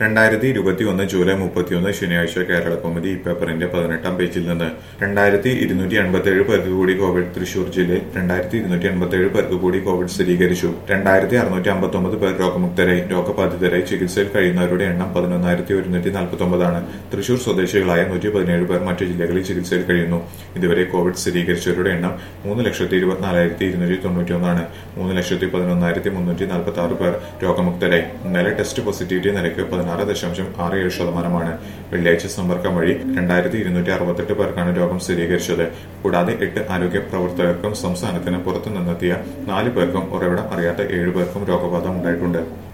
രണ്ടായിരത്തി ഇരുപത്തിയൊന്ന് ജൂലൈ മുപ്പത്തിയൊന്ന് ശനിയാഴ്ച കേരള കോമഡി ഈ പേപ്പറിന്റെ പതിനെട്ടാം പേജിൽ നിന്ന് രണ്ടായിരത്തി ഇരുന്നൂറ്റി എൺപത്തിയേഴ് പേർക്ക് കൂടി കോവിഡ് തൃശൂർ ജില്ലയിൽ രണ്ടായിരത്തി ഇരുന്നൂറ്റി എൺപത്തിയേഴ് പേർക്ക് കൂടി കോവിഡ് സ്ഥിരീകരിച്ചു രണ്ടായിരത്തി അറുന്നൂറ്റി അമ്പത്തൊമ്പത് പേർ രോഗമുക്തരായി രോഗബാധിതരായി ചികിത്സയിൽ കഴിയുന്നവരുടെ എണ്ണം പതിനൊന്നായിരത്തി ഒരുന്നൂറ്റി നാൽപ്പത്തൊമ്പതാണ് തൃശൂർ സ്വദേശികളായ നൂറ്റി പതിനേഴ് പേർ മറ്റു ജില്ലകളിൽ ചികിത്സയിൽ കഴിയുന്നു ഇതുവരെ കോവിഡ് സ്ഥിരീകരിച്ചവരുടെ എണ്ണം മൂന്ന് ലക്ഷത്തി ഇരുപത്തിനാലായിരത്തി ഇരുന്നൂറ്റി തൊണ്ണൂറ്റി ഒന്നാണ് മൂന്ന് ലക്ഷത്തി പതിനൊന്നായിരത്തി മുന്നൂറ്റി നാൽപ്പത്തി ആറ് പേർ രോഗമുക്തരായി ഇന്നലെ ടെസ്റ്റ് പോസിറ്റിവിറ്റി നിരക്ക് പതിനാറ് ദശാംശം ആറ് ഏഴ് ശതമാനമാണ് വെള്ളിയാഴ്ച സമ്പർക്കം വഴി രണ്ടായിരത്തി ഇരുന്നൂറ്റി അറുപത്തെട്ട് പേർക്കാണ് രോഗം സ്ഥിരീകരിച്ചത് കൂടാതെ എട്ട് ആരോഗ്യ പ്രവർത്തകർക്കും സംസ്ഥാനത്തിന് പുറത്തു നിന്നെത്തിയ നാല് പേർക്കും ഉറവിടം അറിയാത്ത ഏഴ് പേർക്കും രോഗബാധ ഉണ്ടായിട്ടുണ്ട്